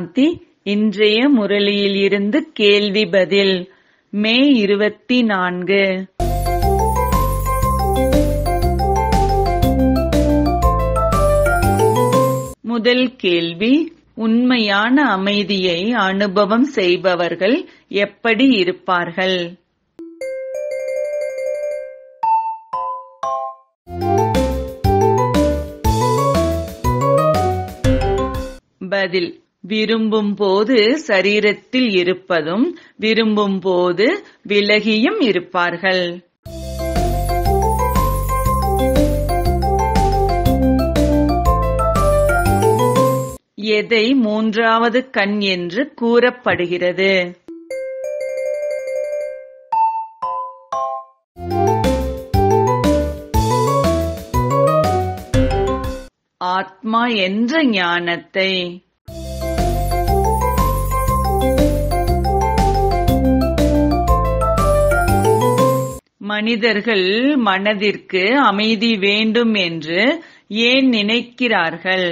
சாந்தி இன்றைய முரளியில் இருந்து கேள்வி பதில் மே இருபத்தி நான்கு முதல் கேள்வி உண்மையான அமைதியை அனுபவம் செய்பவர்கள் எப்படி இருப்பார்கள் பதில் விரும்பும் போது சரீரத்தில் இருப்பதும் விரும்பும் போது விலகியும் இருப்பார்கள் எதை மூன்றாவது கண் என்று கூறப்படுகிறது ஆத்மா என்ற ஞானத்தை மனிதர்கள் மனதிற்கு அமைதி வேண்டும் என்று ஏன் நினைக்கிறார்கள்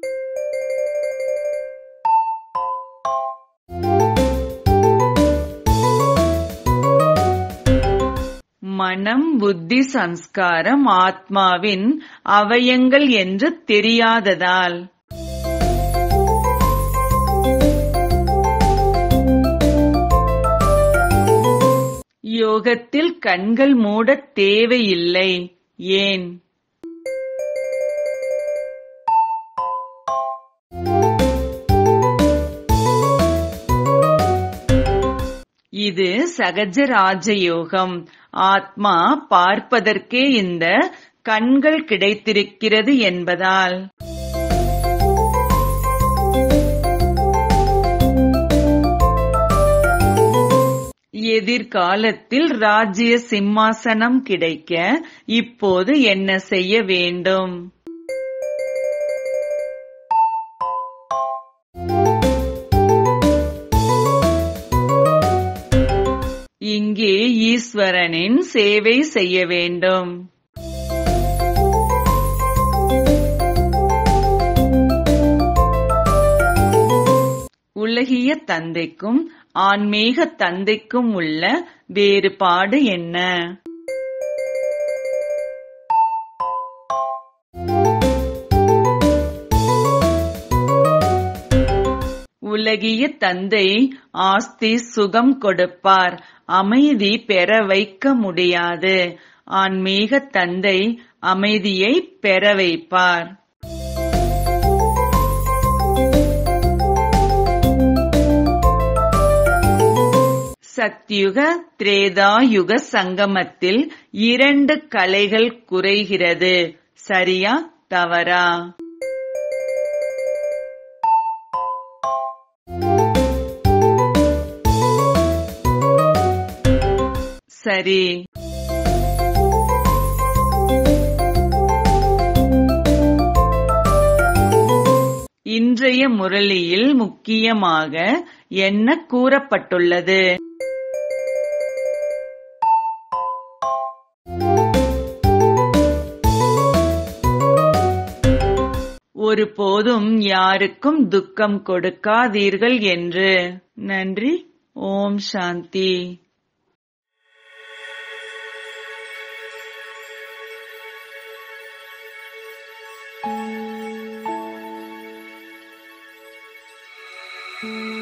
மனம் புத்தி சம்ஸ்காரம் ஆத்மாவின் அவயங்கள் என்று தெரியாததால் யோகத்தில் கண்கள் மூடத் தேவையில்லை ஏன் இது சகஜ ராஜயோகம் ஆத்மா பார்ப்பதற்கே இந்த கண்கள் கிடைத்திருக்கிறது என்பதால் எதிர்காலத்தில் ராஜ்ய சிம்மாசனம் கிடைக்க இப்போது என்ன செய்ய வேண்டும் இங்கே ஈஸ்வரனின் சேவை செய்ய வேண்டும் உலகிய தந்தைக்கும் ஆன்மீக தந்தைக்கும் உள்ள வேறுபாடு என்ன உலகிய தந்தை ஆஸ்தி சுகம் கொடுப்பார் அமைதி பெற வைக்க முடியாது ஆன்மீக தந்தை அமைதியை பெற வைப்பார் சத்யுக திரேதாயுக சங்கமத்தில் இரண்டு கலைகள் குறைகிறது சரியா தவறா சரி இன்றைய முரளியில் முக்கியமாக என்ன கூறப்பட்டுள்ளது ஒருபோதும் யாருக்கும் துக்கம் கொடுக்காதீர்கள் என்று நன்றி ஓம் சாந்தி thank you